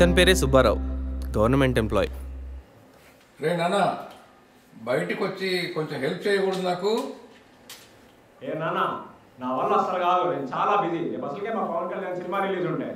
ఇతని పేరే Subbarao government employee రే నాన్న బయటికి వచ్చి కొంచెం హెల్ప్ చేయకూడదు నాకు ఏ నాన్న నా వల్ల అసలు కాదు నేను చాలా బిజీ రేపు అసలుకే మా పవన్ కళ్యాణ్ సినిమా రిలీజ్ ఉంటాయి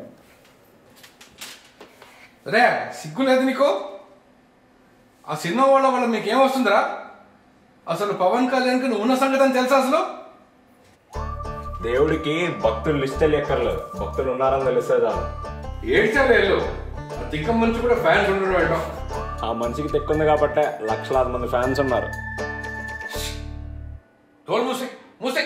రే సిగ్గు లేదు నీకు ఆ సినిమా వాళ్ళ వల్ల మీకు ఏం వస్తుందిరా అసలు పవన్ కళ్యాణ్కి నువ్వు ఉన్న సంగతి అని తెలుసా అసలు దేవుడికి భక్తులు లిస్ట్ ఎక్కర్లేదు భక్తులు ఉన్నారని తెలిస్తే చాలు ఏడ్చా లేదు ఆ తిక్కం నుంచి కూడా ఫ్యాన్స్ ఉండడం వెళ్ళడం ఆ మనిషికి తెక్కుంది కాబట్టే లక్షలాది మంది ఫ్యాన్స్ ఉన్నారు తోలు మూసి మూసి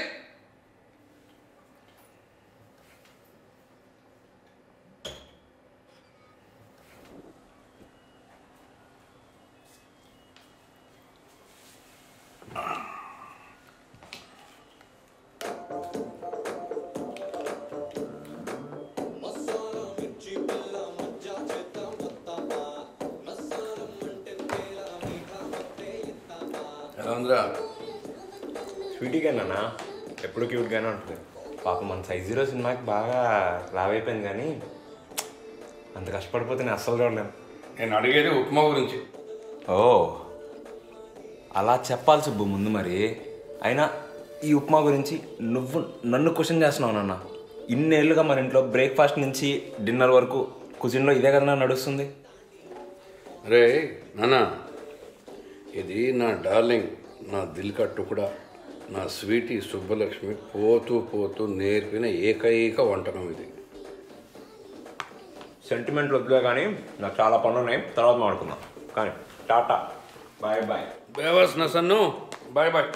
ఎలా ఉందిరా స్వీటీగా నాన్న ఎప్పుడు క్యూట్గానే ఉంటుంది పాప మన సైజ్ జీరో సినిమాకి బాగా లావ్ అయిపోయింది కానీ అంత కష్టపడిపోతే నేను అస్సలు చూడలేను నేను అడిగేది ఉప్మా గురించి ఓ అలా చెప్పాలి సుబ్బు ముందు మరి అయినా ఈ ఉప్మా గురించి నువ్వు నన్ను క్వశ్చన్ చేస్తున్నావు నాన్న ఇన్నేళ్ళుగా మన ఇంట్లో బ్రేక్ఫాస్ట్ నుంచి డిన్నర్ వరకు కుజిన్లో ఇదే కదా నడుస్తుంది రే నాన్న ఇది నా డార్లింగ్ నా దిల్ కా టుకుడా నా స్వీటీ సుబ్బలక్ష్మి పోతూ పోతూ నేర్పిన ఏకైక వంటకం ఇది సెంటిమెంట్లు వద్దులే కానీ నాకు చాలా పనులు ఉన్నాయి తర్వాత మాడుకుందాం కానీ టాటా బాయ్ బాయ్ బేవస్ నసన్ను బాయ్ బాయ్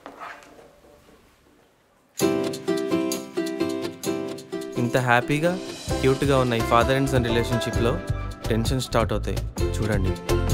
ఇంత హ్యాపీగా క్యూట్గా ఉన్న ఈ ఫాదర్ అండ్ సన్ రిలేషన్షిప్లో టెన్షన్ స్టార్ట్ అవుతాయి చూడండి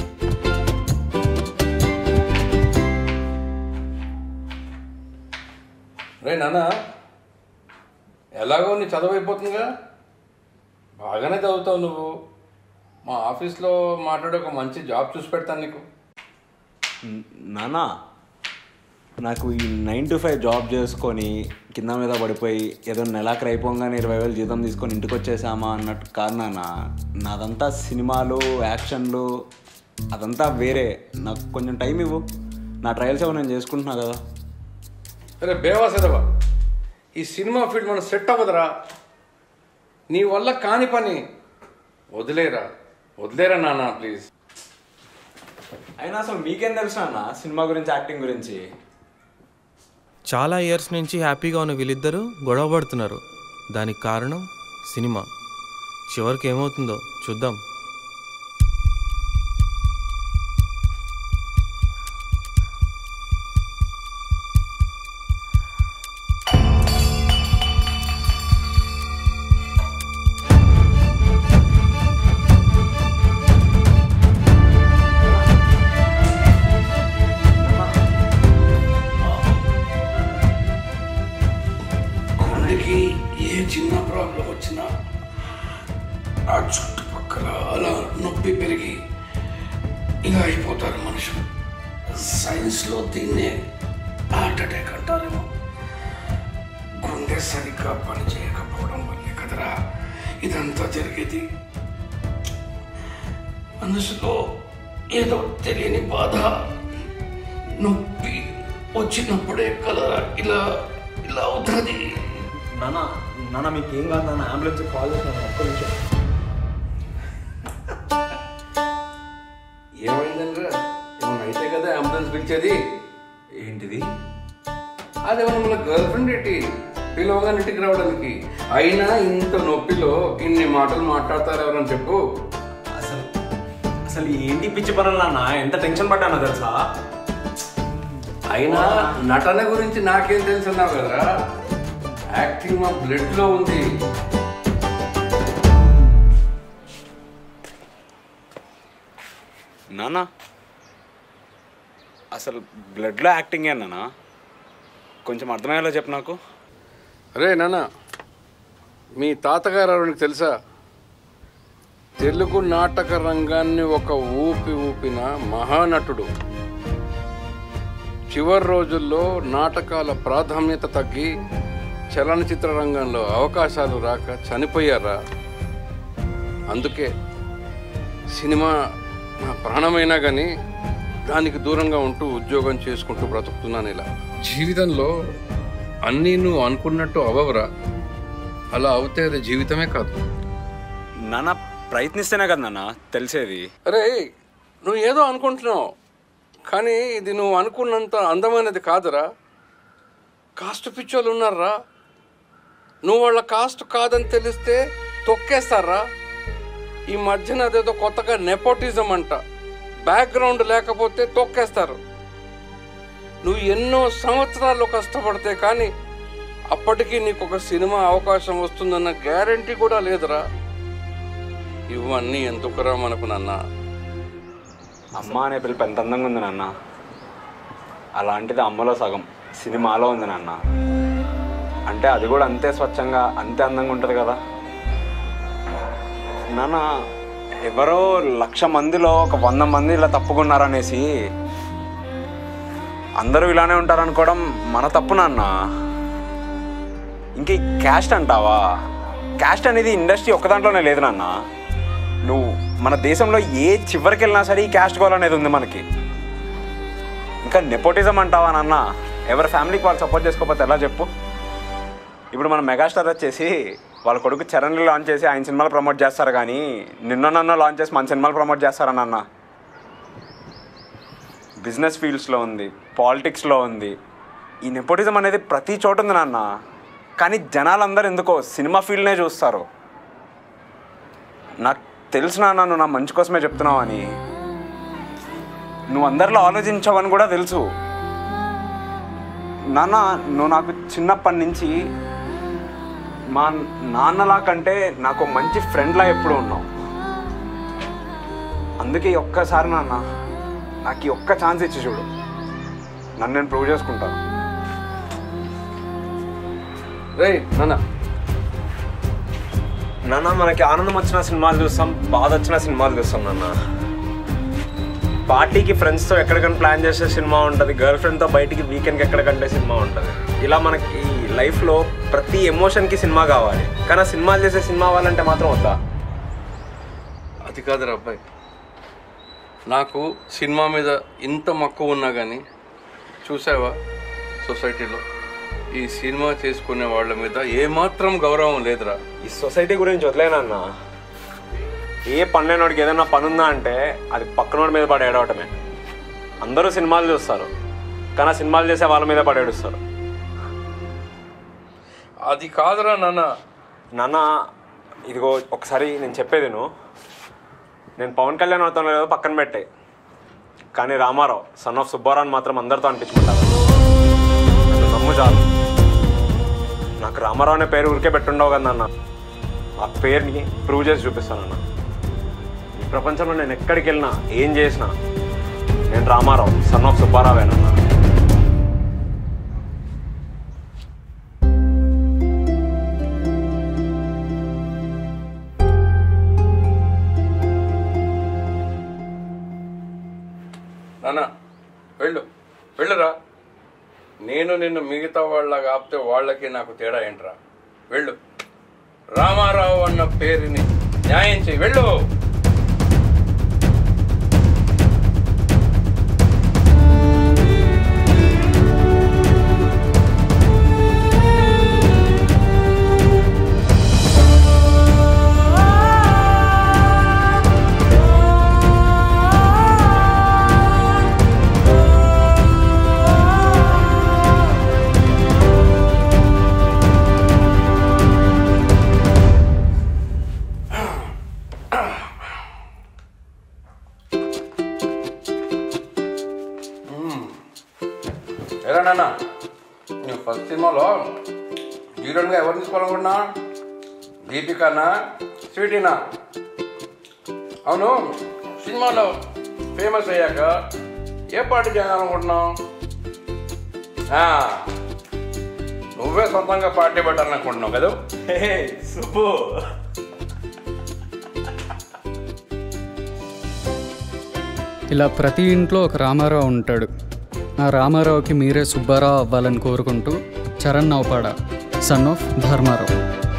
రే నాన్న ఎలాగో నీ చదువు అయిపోతుందిగా బాగానే చదువుతావు నువ్వు మా ఆఫీస్లో మాట్లాడే ఒక మంచి జాబ్ చూసి పెడతాను నీకు నానా నాకు ఈ నైన్ టు ఫైవ్ జాబ్ చేసుకొని కింద మీద పడిపోయి ఏదో నెలాఖరు అయిపోగానే ఇరవై వేలు జీతం తీసుకొని ఇంటికి వచ్చేసామా అన్నట్టు కాదు నాన్న నాదంతా సినిమాలు యాక్షన్లు అదంతా వేరే నాకు కొంచెం టైం ఇవ్వు నా ట్రయల్స్ ఏమో నేను చేసుకుంటున్నా కదా అరే బేవాస్ ఎదవా ఈ సినిమా ఫీల్డ్ మనం సెట్ అవ్వదురా నీ వల్ల కాని పని వదిలేరా వదిలేరా నాన్న ప్లీజ్ అయినా అసలు మీకేం తెలుసు అన్న సినిమా గురించి యాక్టింగ్ గురించి చాలా ఇయర్స్ నుంచి హ్యాపీగా ఉన్న వీళ్ళిద్దరూ గొడవ పడుతున్నారు దానికి కారణం సినిమా చివరికి ఏమవుతుందో చూద్దాం గుండెకి ఏ చిన్న ప్రాబ్లం వచ్చినా ఆ చుట్టుపక్కల అలా నొప్పి పెరిగి ఇలా అయిపోతారు మనుషులు సైన్స్లో దీన్నే హార్ట్ అటాక్ అంటారేమో గుండె సరిగ్గా పని చేయకపోవడం వల్లే కదరా ఇదంతా జరిగేది మనసులో ఏదో తెలియని బాధ నొప్పి వచ్చినప్పుడే కలరా ఇలా ఇలా అవుతుంది నాన్న నాన్న మీకు ఏం కాదు నాన్న అంబులెన్స్ కాల్ చేసిన ఒక్క నిమిషం ఏమైందంటే ఏమన్నా అయితే కదా అంబులెన్స్ పిలిచేది ఏంటిది అదేమన్నా మన గర్ల్ ఫ్రెండ్ ఏంటి పిలవగా ఇంటికి రావడానికి అయినా ఇంత నొప్పిలో ఇన్ని మాటలు మాట్లాడతారు ఎవరని చెప్పు అసలు అసలు ఏంటి పిచ్చి పనులు నాన్న ఎంత టెన్షన్ పడ్డానో తెలుసా అయినా నటన గురించి నాకేం తెలుసు అన్నావు కదరా యాక్టింగ్ మా బ్లడ్ లో ఉంది నాన్న అసలు బ్లడ్లో యాక్టింగ్ నాన్న కొంచెం అర్థమయ్యేలా చెప్పు నాకు అరే నాన్న మీ తాతగారు ఎవరికి తెలుసా తెలుగు నాటక రంగాన్ని ఒక ఊపి ఊపిన మహానటుడు చివరి రోజుల్లో నాటకాల ప్రాధాన్యత తగ్గి చలనచిత్ర రంగంలో అవకాశాలు రాక చనిపోయారా అందుకే సినిమా నా ప్రాణమైనా కానీ దానికి దూరంగా ఉంటూ ఉద్యోగం చేసుకుంటూ బ్రతుకుతున్నాను ఇలా జీవితంలో అన్నీ నువ్వు అనుకున్నట్టు అవవరా అలా అవుతే అది జీవితమే కాదు నాన్న ప్రయత్నిస్తేనే కదా నాన్న తెలిసేది అరే నువ్వు ఏదో అనుకుంటున్నావు కానీ ఇది నువ్వు అనుకున్నంత అందమైనది కాదురా కాస్ట్ పిచ్చోళ్ళు ఉన్నారా నువ్వు వాళ్ళ కాస్ట్ కాదని తెలిస్తే తొక్కేస్తారా ఈ మధ్యన అదేదో కొత్తగా నెపోటిజం అంట బ్యాక్గ్రౌండ్ లేకపోతే తొక్కేస్తారు నువ్వు ఎన్నో సంవత్సరాలు కష్టపడితే కానీ అప్పటికి నీకు ఒక సినిమా అవకాశం వస్తుందన్న గ్యారంటీ కూడా లేదురా ఇవన్నీ ఎందుకురా మనకు నాన్న అమ్మ అనే పిలుపు ఎంత అందంగా ఉంది నాన్న అలాంటిది అమ్మలో సగం సినిమాలో ఉంది నాన్న అంటే అది కూడా అంతే స్వచ్ఛంగా అంతే అందంగా ఉంటుంది కదా నాన్న ఎవరో లక్ష మందిలో ఒక వంద మంది ఇలా తప్పుకున్నారనేసి అందరూ ఇలానే ఉంటారనుకోవడం మన తప్పు నాన్న ఇంక ఈ క్యాస్ట్ అంటావా క్యాస్ట్ అనేది ఇండస్ట్రీ ఒక్క దాంట్లోనే లేదు నాన్న నువ్వు మన దేశంలో ఏ చివరికి వెళ్ళినా సరే ఈ క్యాస్ట్ గోల్ అనేది ఉంది మనకి ఇంకా నెపోటిజం అంటావా నాన్న ఎవరి ఫ్యామిలీకి వాళ్ళు సపోర్ట్ చేసుకోకపోతే ఎలా చెప్పు ఇప్పుడు మన మెగాస్టార్ వచ్చేసి వాళ్ళ కొడుకు చరణ్ని లాంచ్ చేసి ఆయన సినిమాలు ప్రమోట్ చేస్తారు కానీ నిన్న నన్ను లాంచ్ చేసి మన సినిమాలు ప్రమోట్ చేస్తారా నాన్న బిజినెస్ ఫీల్డ్స్లో ఉంది పాలిటిక్స్లో ఉంది ఈ నెపోటిజం అనేది ప్రతి చోట ఉంది నాన్న కానీ జనాలందరూ ఎందుకో సినిమా ఫీల్డ్నే చూస్తారు నాకు తెలుసు నాన్న నువ్వు నా మంచి కోసమే చెప్తున్నావు అని నువ్వు అందరిలో ఆలోచించావని కూడా తెలుసు నాన్న నువ్వు నాకు చిన్నప్పటి నుంచి మా నాన్నలా కంటే నాకు మంచి ఫ్రెండ్లా ఎప్పుడు ఉన్నావు అందుకే ఈ ఒక్కసారి నాన్న నాకు ఈ ఒక్క ఛాన్స్ ఇచ్చి చూడు నన్ను నేను ప్రూవ్ చేసుకుంటాను రే నాన్న నాన్న మనకి ఆనందం వచ్చిన సినిమాలు చూస్తాం బాధ వచ్చిన సినిమాలు చూస్తాం నాన్న పార్టీకి ఫ్రెండ్స్తో ఎక్కడికైనా ప్లాన్ చేసే సినిమా ఉంటుంది గర్ల్ ఫ్రెండ్తో బయటికి వీకెండ్కి ఎక్కడికంటే సినిమా ఉంటుంది ఇలా మనకి లైఫ్లో ప్రతి ఎమోషన్కి సినిమా కావాలి కానీ ఆ సినిమాలు చేసే సినిమా అవ్వాలంటే మాత్రం వద్దా అది కాదురా అబ్బాయి నాకు సినిమా మీద ఇంత మక్కువ ఉన్నా కానీ చూసావా సొసైటీలో ఈ సినిమా చేసుకునే వాళ్ళ మీద ఏమాత్రం గౌరవం లేదురా ఈ సొసైటీ గురించి వదిలేనన్న ఏ పనులేనోడికి ఏదైనా పని ఉందా అంటే అది పక్కనోడి మీద పడి ఏడవటమే అందరూ సినిమాలు చూస్తారు కానీ ఆ సినిమాలు చేసే వాళ్ళ మీద పడి ఏడుస్తారు అది కాదురా నాన్న నాన్న ఇదిగో ఒకసారి నేను చెప్పేది నువ్వు నేను పవన్ కళ్యాణ్ అవుతాను లేదో పక్కన పెట్టే కానీ రామారావు సన్ ఆఫ్ సుబ్బారావు మాత్రం అందరితో అనిపించుకుంటారు నన్ను నమ్ము చాలు నాకు రామారావు అనే పేరు ఊరికే పెట్టుండవు కదా నాన్న ఆ పేరుని ప్రూవ్ చేసి చూపిస్తాను అన్న ఈ ప్రపంచంలో నేను ఎక్కడికి వెళ్ళినా ఏం చేసినా నేను రామారావు సన్ ఆఫ్ సుబ్బారావేనన్నా నాన్న వెళ్ళు వెళ్ళురా నేను నిన్ను మిగతా వాళ్ళగా ఆపితే వాళ్ళకి నాకు తేడా ఏంట్రా వెళ్ళు రామారావు అన్న పేరుని న్యాయం చేయి వెళ్ళు ఎలా నాన్న నువ్వు ఫస్ట్ సినిమాలో హీరోయిన్గా ఎవరిని తీసుకోవాలనుకున్నా దీపికానా స్వీటీనా అవును సినిమాలో ఫేమస్ అయ్యాక ఏ పార్టీ చేయాలనుకుంటున్నావు ఆ, నువ్వే సొంతంగా పార్టీ పెట్టాలనుకుంటున్నావు కదా సుబ్బు ఇలా ప్రతి ఇంట్లో ఒక రామారావు ఉంటాడు ఆ రామారావుకి మీరే సుబ్బారావు అవ్వాలని కోరుకుంటూ చరణ్ నౌపాడ సన్ ఆఫ్ ధర్మారావు